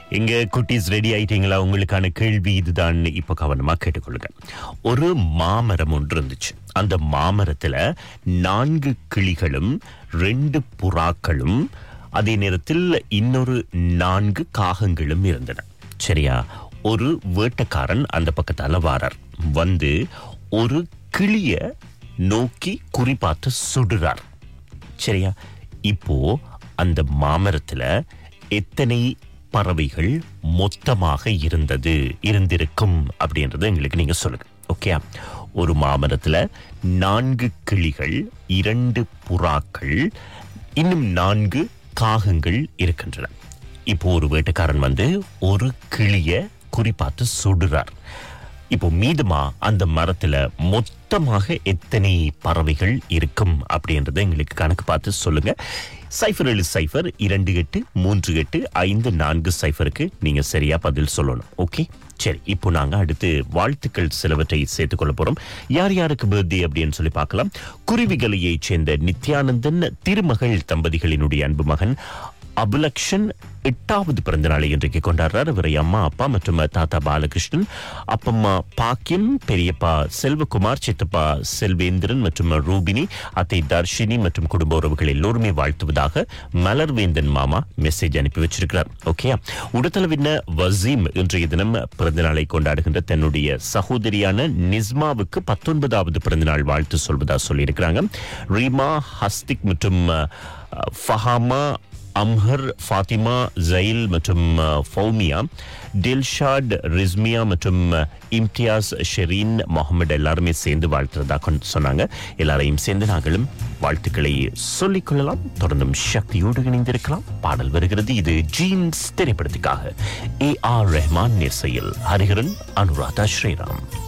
இங்க குட்டீஸ் ரெடி ஆயிட்டீங்களா உங்களுக்கான கேள்வி இதுதான் இப்ப கவனமா கேட்டுக்கொள்ளுங்க ஒரு மாமரம் ஒன்று இருந்துச்சு அந்த மாமரத்துல நான்கு கிளிகளும் ரெண்டு புறாக்களும் அதே நேரத்தில் இன்னொரு நான்கு காகங்களும் இருந்தன சரியா ஒரு வேட்டக்காரன் அந்த பக்கத்தால வாரார் வந்து ஒரு கிளிய நோக்கி குறிப்பாத்து சுடுறார் சரியா இப்போ அந்த மாமரத்துல எத்தனை பறவைகள் மொத்தமாக இருந்தது இருந்திருக்கும் அப்படின்றத எங்களுக்கு நீங்க சொல்லுங்க ஓகே ஒரு மாமரத்துல நான்கு கிளிகள் இரண்டு புறாக்கள் இன்னும் நான்கு காகங்கள் இருக்கின்றன இப்போ ஒரு வேட்டைக்காரன் வந்து ஒரு கிளிய குறிப்பாத்து சுடுறார் இப்போ மீதமா அந்த மரத்துல மொத்தமாக எத்தனை பறவைகள் இருக்கும் அப்படின்றத எங்களுக்கு கணக்கு பார்த்து சொல்லுங்க சைஃபர் ஏழு சைஃபர் இரண்டு எட்டு மூன்று எட்டு ஐந்து நான்கு சைஃபருக்கு நீங்க சரியா பதில் சொல்லணும் ஓகே சரி இப்போ நாங்க அடுத்து வாழ்த்துக்கள் சிலவற்றை சேர்த்துக்கொள்ள போறோம் யார் யாருக்கு பர்த்டே அப்படின்னு சொல்லி பார்க்கலாம் குருவிகளையைச் சேர்ந்த நித்யானந்தன் திருமகள் தம்பதிகளினுடைய அன்பு மகன் அபுலக்ஷன் எட்டாவது பிறந்த நாளை இன்றைக்கு கொண்டாடுறார் இவரை அம்மா அப்பா மற்றும் தாத்தா பாலகிருஷ்ணன் அப்பம்மா பாக்கியம் பெரியப்பா செல்வகுமார் சித்தப்பா செல்வேந்திரன் மற்றும் ரூபினி அத்தை தர்ஷினி மற்றும் குடும்ப உறவுகள் எல்லோருமே வாழ்த்துவதாக மலர்வேந்தன் மாமா மெசேஜ் அனுப்பி வச்சிருக்கிறார் ஓகே உடத்தளவின வசீம் இன்றைய தினம் பிறந்த நாளை கொண்டாடுகின்ற தன்னுடைய சகோதரியான நிஸ்மாவுக்கு பத்தொன்பதாவது பிறந்தநாள் வாழ்த்து சொல்வதா சொல்லியிருக்கிறாங்க ரீமா ஹஸ்திக் மற்றும் அஹ், ஃபஹாமா அம்ஹர் ஃபாத்திமா ஜெயில் மற்றும் அஹ், ஃபௌமியா டில்ஷாட் ரிஸ்மியா மற்றும் அஹ், இம்தியாஸ் ஷெரீன் முகமது எல்லாருமே சேர்ந்து வாழ்த்துறதா கொண்டு சொன்னாங்க எல்லாரையும் சேர்ந்து நாங்களும் வாழ்த்துக்களை சொல்லிக் கொள்ளலாம் தொடர்ந்தும் சக்தியோடு இணைந்திருக்கலாம் பாடல் வருகிறது இது ஜீன்ஸ் திரைப்படத்துக்காக ஏ ஆர் ரெஹ்மான் இசையில் ஹரிஹரன் அனுராதா ஸ்ரீராம்